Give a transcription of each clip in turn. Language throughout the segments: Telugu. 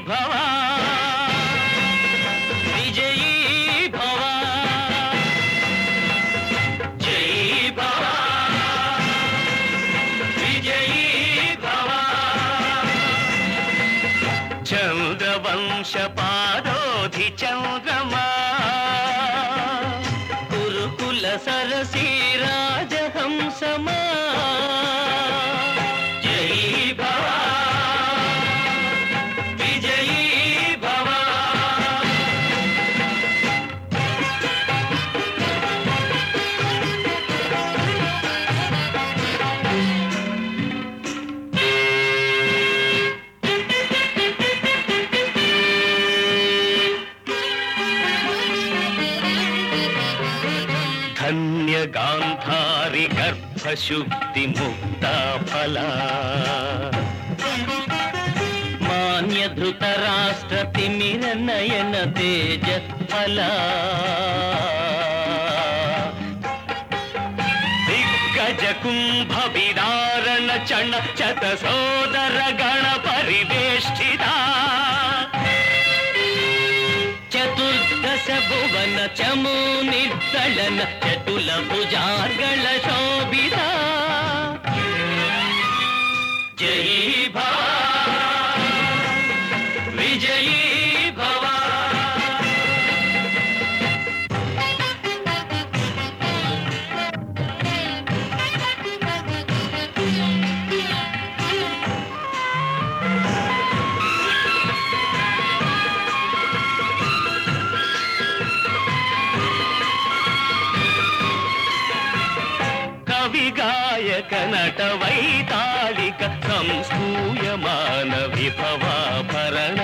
భవ విజయీ భవ జై భవ విజయీ భవ చంద్రవంశ పాదోధి చంద్రమా కురుకుల సరసీ రాజహంసమా జై భవ విజయీ భవ ధన్య గాంధారి గర్భశుద్ధి ముక్త ఫల మాన్య ధృత రాష్ట్ర తిమిర నయన తేజ ఫల దిగ్గజ కుంభ విదారణ చణ చత సోదర గణ పరివేష్టిత చతుర్దశ భువన చమూ నిర్దళన చటుల భుజార్గళ శోభిత జయీ భవ విజయీ భవ కవి గాయక నట వైతాళిక సంస్కూయమాన విభవాభరణ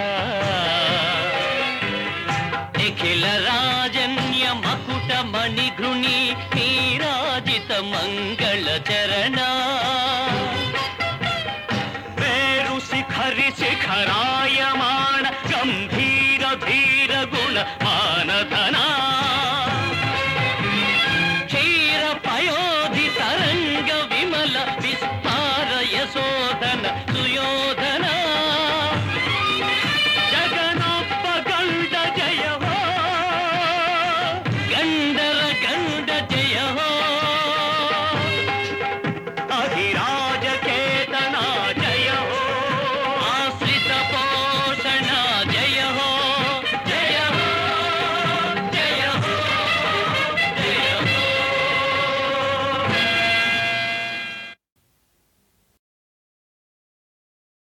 నిఖిల రాజన్య మకుట మణిఘృణి నీరాజిత మంగళ చరణ మేరు శిఖరి శిఖరాయ